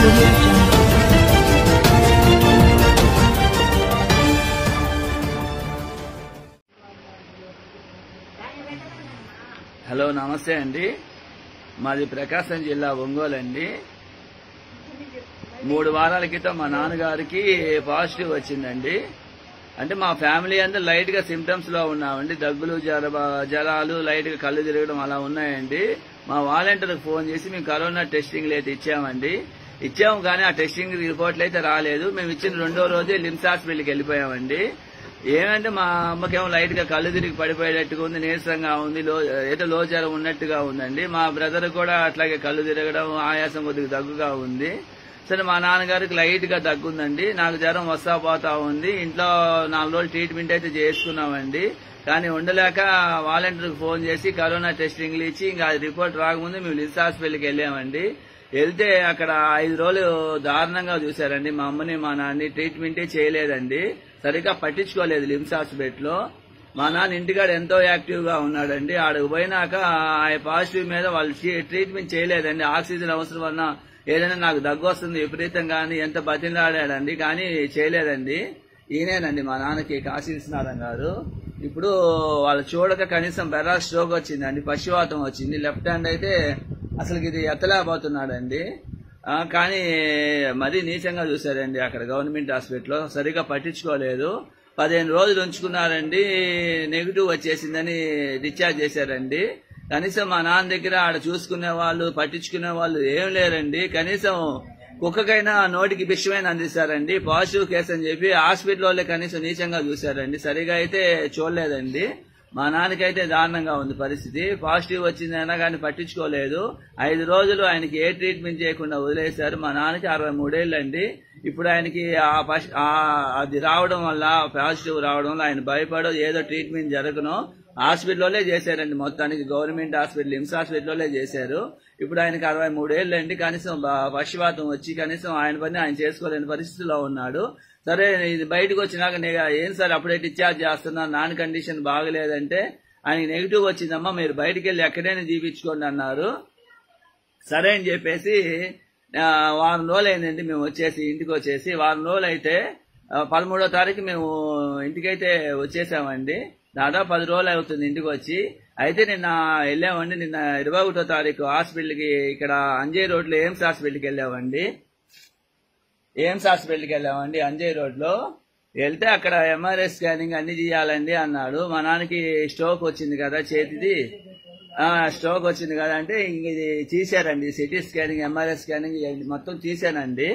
audio jungle. Hello నమస్తే అండి మాది ప్రకాశం జిల్లా ఒంగోలు అండి మూడు వారాల క్రితం మా నాన్నగారికి పాజిటివ్ వచ్చిందండి అంటే మా ఫ్యామిలీ అంతా లైట్ గా సిమ్టమ్స్ లో ఉన్నామండి దగ్గులు జ్వర జ్వరాలు లైట్ గా కళ్ళు తిరగడం అలా ఉన్నాయండి మా వాలంటీర్కి ఫోన్ చేసి మేము కరోనా టెస్టింగ్ అయితే ఇచ్చామండి ఇచ్చాము కానీ ఆ టెస్టింగ్ రిపోర్ట్లు అయితే రాలేదు మేము ఇచ్చిన రెండో రోజే లిమ్స్ హాస్పిటల్కి వెళ్ళిపోయామండి ఏమంటే మా అమ్మకేమో లైట్ గా కళ్ళు తిరిగి పడిపోయేటట్టుగా ఉంది నీరసంగా ఉంది లో ఏదో లో జ్వరం ఉన్నట్టుగా ఉందండి మా బ్రదర్ కూడా అట్లాగే కళ్ళు తిరగడం ఆయాసం కొద్దిగా దగ్గుగా ఉంది సరే మా నాన్నగారికి లైట్ గా దగ్గుందండి నాకు జ్వరం వస్తా పోతా ఉంది ఇంట్లో నాలుగు రోజులు ట్రీట్మెంట్ అయితే చేసుకున్నామండి కానీ ఉండలేక వాలంటీర్కి ఫోన్ చేసి కరోనా టెస్టింగ్లు ఇచ్చి ఇంకా అది రిపోర్ట్ రాకముందు మేము లిస్ హాస్పిటల్కి వెళ్ళామండి వెళ్తే అక్కడ ఐదు రోజులు దారుణంగా చూశారండి మా అమ్మని మా నాన్నని ట్రీట్మెంటే చేయలేదండి సరిగ్గా పట్టించుకోలేదు లిమ్స్ హాస్పిటల్లో మా నాన్న ఇంటికాడ ఎంతో యాక్టివ్ గా ఉన్నాడండి ఆడకు పోయినాక ఆ పాజిటివ్ మీద వాళ్ళు ట్రీ- ట్రీట్మెంట్ చేయలేదండి ఆక్సిజన్ అవసరం వలన ఏదైనా నాకు దగ్గు వస్తుంది విపరీతంగా అని ఎంత బతిలాడాడండి కానీ చేయలేదండి ఈయనేనండి మా నాన్నకి కాశీ విశ్వనాథం గారు ఇప్పుడు వాళ్ళు చూడక కనీసం బెర్రా స్ట్రోక్ వచ్చిందండి పశువాతం వచ్చింది లెఫ్ట్ హ్యాండ్ అయితే అసలు ఇది ఎత్తలేకపోతున్నాడండి ఆ, కానీ మరీ నీచంగా చూశారండి అక్కడ గవర్నమెంట్ హాస్పిటల్లో సరిగా పట్టించుకోలేదు పదిహేను రోజులు ఉంచుకున్నారండి నెగిటివ్ వచ్చేసిందని డిశ్చార్జ్ చేశారండి కనీసం మా నాన్న దగ్గర ఆడ చూసుకునే వాళ్ళు పట్టించుకునే వాళ్ళు ఏం లేరండి కనీసం కుక్కకైనా నోటికి విషమైన అందిస్తారండి పాజిటివ్ కేసు అని చెప్పి హాస్పిటల్లో కనీసం నీచంగా చూశారండి సరిగా అయితే చూడలేదండి మా నాన్నకైతే దారుణంగా ఉంది పరిస్థితి పాజిటివ్ వచ్చిందైనా కానీ పట్టించుకోలేదు ఐదు రోజులు ఆయనకి ఏ ట్రీట్మెంట్ చేయకుండా వదిలేశారు మా నాన్నకి అరవై మూడేళ్ళు అండి ఇప్పుడు ఆయనకి ఆ పశ్- ఆ అది రావడం వల్ల పాజిటివ్ రావడం వల్ల ఆయన భయపడో ఏదో ట్రీట్మెంట్ జరగను హాస్పిటల్లోనే చేశారండి మొత్తానికి గవర్నమెంట్ హాస్పిటల్ లిమ్స్ హాస్పిటల్లోనే చేశారు ఇప్పుడు ఆయనకి అరవై మూడేళ్ళు అండి కనీసం బ- పక్షవాతం వచ్చి కనీసం ఆయన పని ఆయన చేసుకోలేని పరిస్థితిలో ఉన్నాడు సరే ఇది బయటకు వచ్చినాక నేను ఏం సార్ అప్పుడే డిశ్చార్జ్ చేస్తున్నా నాన్ కండిషన్ బాగలేదంటే ఆయనకి నెగిటివ్ వచ్చిందమ్మా మీరు బయటికి వెళ్ళి ఎక్కడైనా చూపించుకోండి అన్నారు సరే అని చెప్పేసి ఆ, వారం రోజులు అయిందండి మేము వచ్చేసి ఇంటికి వచ్చేసి వారం రోజులు అయితే ఆ, పదమూడో తారీఖు మేము ఇంటికైతే వచ్చేసామండి దాదాపు పది రోజులు అవుతుంది ఇంటికి వచ్చి అయితే నిన్న వెళ్ళామండి నిన్న ఇరవై ఒకటో తారీఖు హాస్పిటల్కి ఇక్కడ అంజయ్ రోడ్లో ఎయిమ్స్ హాస్పిటల్కి వెళ్ళామండి ఎయిమ్స్ హాస్పిటల్కి వెళ్ళామండి అంజయ్ రోడ్లో వెళ్తే అక్కడ ఎంఆర్ఐ స్కానింగ్ అన్ని చేయాలండి అన్నాడు మా నాన్నకి స్ట్రోక్ వచ్చింది కదా చేతిది ఆ స్ట్రోక్ వచ్చింది కదా అంటే ఇంక ఇది తీశారండి సిటీ స్కానింగ్ ఎంఆర్ఐ స్కానింగ్ ఇవన్నీ మొత్తం తీశానండి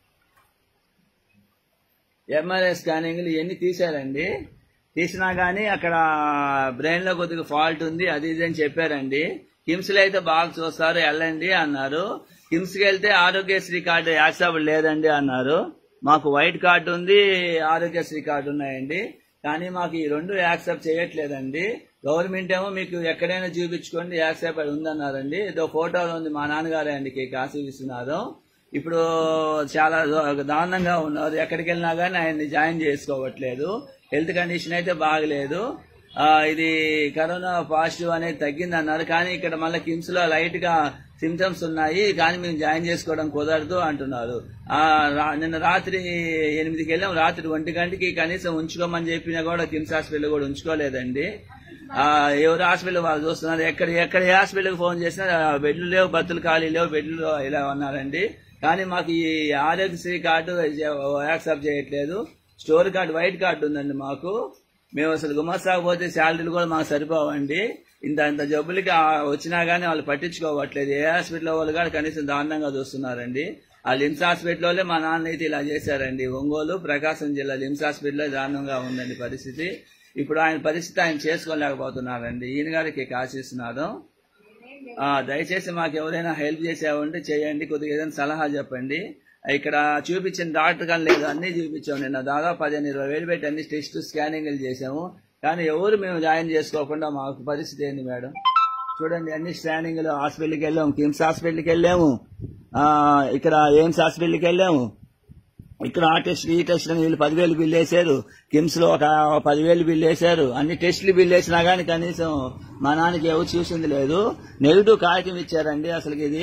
ఎంఆర్ఐ స్కానింగ్లు ఇవన్నీ తీశారండి తీసినా గానీ అక్కడ బ్రెయిన్ లో కొద్దిగా ఫాల్ట్ ఉంది అది ఇది అని చెప్పారండి కిమ్స్ లో అయితే బాగా చూస్తారు వెళ్ళండి అన్నారు కిమ్స్ కి వెళ్తే ఆరోగ్యశ్రీ కార్డు యాక్సెప్ట్ లేదండి అన్నారు మాకు వైట్ కార్డు ఉంది ఆరోగ్యశ్రీ కార్డు ఉన్నాయండి కానీ మాకు ఈ రెండు యాక్సెప్ట్ చేయట్లేదండి గవర్నమెంట్ ఏమో మీకు ఎక్కడైనా చూపించుకోండి యాక్సెప్ట్ ఉందన్నారండి ఏదో ఫోటోలో ఉంది మా నాన్నగారే అండి కే కాశీ విశ్వనాథం ఇప్పుడు చాలా దారుణంగా ఉన్నారు ఎక్కడికి వెళ్ళినా కానీ ఆయన్ని జాయిన్ చేసుకోవట్లేదు హెల్త్ కండిషన్ అయితే బాగలేదు ఆ, ఇది కరోనా పాజిటివ్ అనేది తగ్గింది అన్నారు కానీ ఇక్కడ మళ్ళీ కిమ్స్ లో లైట్ గా సిమ్టమ్స్ ఉన్నాయి కానీ మేము జాయిన్ చేసుకోవడం కుదరదు అంటున్నారు ఆ, రా- నిన్న రాత్రి ఎనిమిదికి వెళ్ళాం రాత్రి ఒంటి గంటకి కనీసం ఉంచుకోమని చెప్పినా కూడా కిమ్స్ హాస్పిటల్ కూడా ఉంచుకోలేదండి ఆ, ఎవరు హాస్పిటల్ వాళ్ళు చూస్తున్నారు ఎక్కడ ఎక్కడ ఏ హాస్పిటల్కి ఫోన్ చేసినా ఆ, బెడ్లు లేవు బత్తులు ఖాళీ లేవు బెడ్లు ఇలా ఉన్నారండి కానీ మాకు ఈ ఆరోగ్యశ్రీ కార్డు యాక్సెప్ట్ చేయట్లేదు స్టోర్ కార్డు వైట్ కార్డు ఉందండి మాకు మేము అసలు గుమస్తాకపోతే శాలరీలు కూడా మాకు సరిపోవండి ఇంత ఇంత జబ్బులకి ఆ వచ్చినా గానీ వాళ్ళు పట్టించుకోవట్లేదు ఏ హాస్పిటల్ వాళ్ళు కూడా కనీసం దారుణంగా చూస్తున్నారండి ఆ లిమ్స్ హాస్పిటల్లో మా నాన్న అయితే ఇలా చేశారండి ఒంగోలు ప్రకాశం జిల్లా లిమ్స్ హాస్పిటల్లో దారుణంగా ఉందండి పరిస్థితి ఇప్పుడు ఆయన పరిస్థితి ఆయన చేసుకోలేకపోతున్నారండి ఈయన గారికి ఆశిస్తున్నారు ఆ, దయచేసి మాకు ఎవరైనా హెల్ప్ చేసేవంటే చేయండి కొద్దిగా ఏదైనా సలహా చెప్పండి ఇక్కడ చూపించిన డాక్టర్ కానీ లేదు అన్ని చూపించాము నిన్న దాదాపు పదిహేను ఇరవై వేలు పెట్టి అన్ని టెస్ట్ స్కానింగ్లు చేసాము కానీ ఎవరు మేము జాయిన్ చేసుకోకుండా మాకు పరిస్థితి ఏంది మేడం చూడండి అన్ని స్కానింగ్లు హాస్పిటల్కి వెళ్ళాము కిమ్స్ హాస్పిటల్కి వెళ్ళాము ఆ, ఇక్కడ ఎయిమ్స్ హాస్పిటల్కి వెళ్ళాము ఇక్కడ ఆ టెస్ట్ ఈ టెస్ట్ అని వీళ్ళు పదివేలు బిల్ వేశారు కిమ్స్ లో ఒక పదివేలు బిల్ వేశారు అన్ని టెస్టులు బిల్ వేసినా గానీ కనీసం మా నాన్నకి ఎవరు చూసింది లేదు నెగిటివ్ కాగితం ఇచ్చారండి అసలు ఇది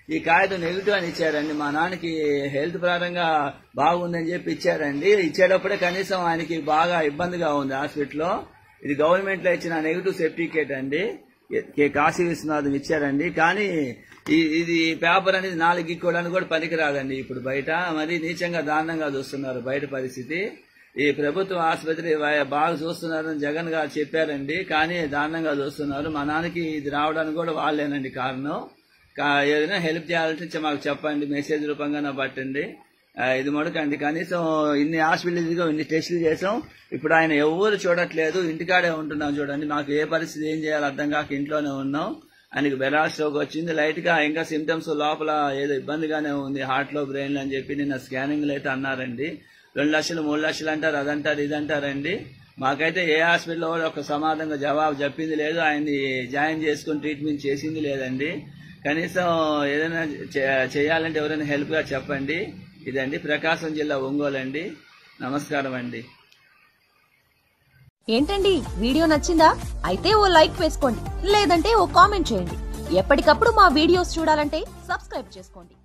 ఈ కాగితం నెగిటివ్ అని ఇచ్చారండి మా నాన్నకి హెల్త్ పరంగా బాగుందని చెప్పి ఇచ్చారండి ఇచ్చేటప్పుడే కనీసం ఆయనకి బాగా ఇబ్బందిగా ఉంది హాస్పిటల్లో ఇది గవర్నమెంట్ లో ఇచ్చిన నెగిటివ్ సర్టిఫికేట్ అండి కే కాశీ విశ్వనాథం ఇచ్చారండి కానీ ఈ- ఇది పేపర్ అనేది నాలుగు గిక్కోవడానికి కూడా పనికిరాదండి ఇప్పుడు బయట మరి నీచంగా దారుణంగా చూస్తున్నారు బయట పరిస్థితి ఈ ప్రభుత్వ ఆసుపత్రి వా- బాగా చూస్తున్నారని జగన్ గారు చెప్పారండి కానీ దారుణంగా చూస్తున్నారు మా నాన్నకి ఇది రావడానికి కూడా వాళ్ళేనండి కారణం కా- ఏదైనా హెల్ప్ చేయాలంటే చె- మాకు చెప్పండి మెసేజ్ రూపంగా పట్టండి ఆ, ఇది మడకండి కనీసం ఇన్ని హాస్పిటల్ ఇదిగో ఇన్ని టెస్టులు చేసాం ఇప్పుడు ఆయన ఎవరు చూడట్లేదు ఇంటికాడే ఉంటున్నాం చూడండి మాకు ఏ పరిస్థితి ఏం చేయాలో అర్థం కాక ఇంట్లోనే ఉన్నాం ఆయనకి బెరాల్ స్ట్రోక్ వచ్చింది లైట్ గా ఇంకా సిమ్టమ్స్ లోపల ఏదో ఇబ్బందిగానే ఉంది హార్ట్ లో బ్రెయిన్ లో అని చెప్పి నిన్న స్కానింగ్ అయితే అన్నారండి రెండు లక్షలు మూడు లక్షలు అంటారు అదంటారు ఇదంటారండి మాకైతే ఏ హాస్పిటల్లో కూడా ఒక సమాధానంగా జవాబు చెప్పింది లేదు ఆయన్ని జాయిన్ చేసుకుని ట్రీట్మెంట్ చేసింది లేదండి కనీసం ఏదైనా చే- చేయాలంటే ఎవరైనా హెల్ప్ గా చెప్పండి ఇదండి ప్రకాశం జిల్లా ఒంగోలు అండి నమస్కారం అండి ఏంటండి వీడియో నచ్చిందా అయితే ఓ లైక్ వేసుకోండి లేదంటే ఓ కామెంట్ చేయండి ఎప్పటికప్పుడు మా వీడియోస్ చూడాలంటే సబ్స్క్రైబ్ చేసుకోండి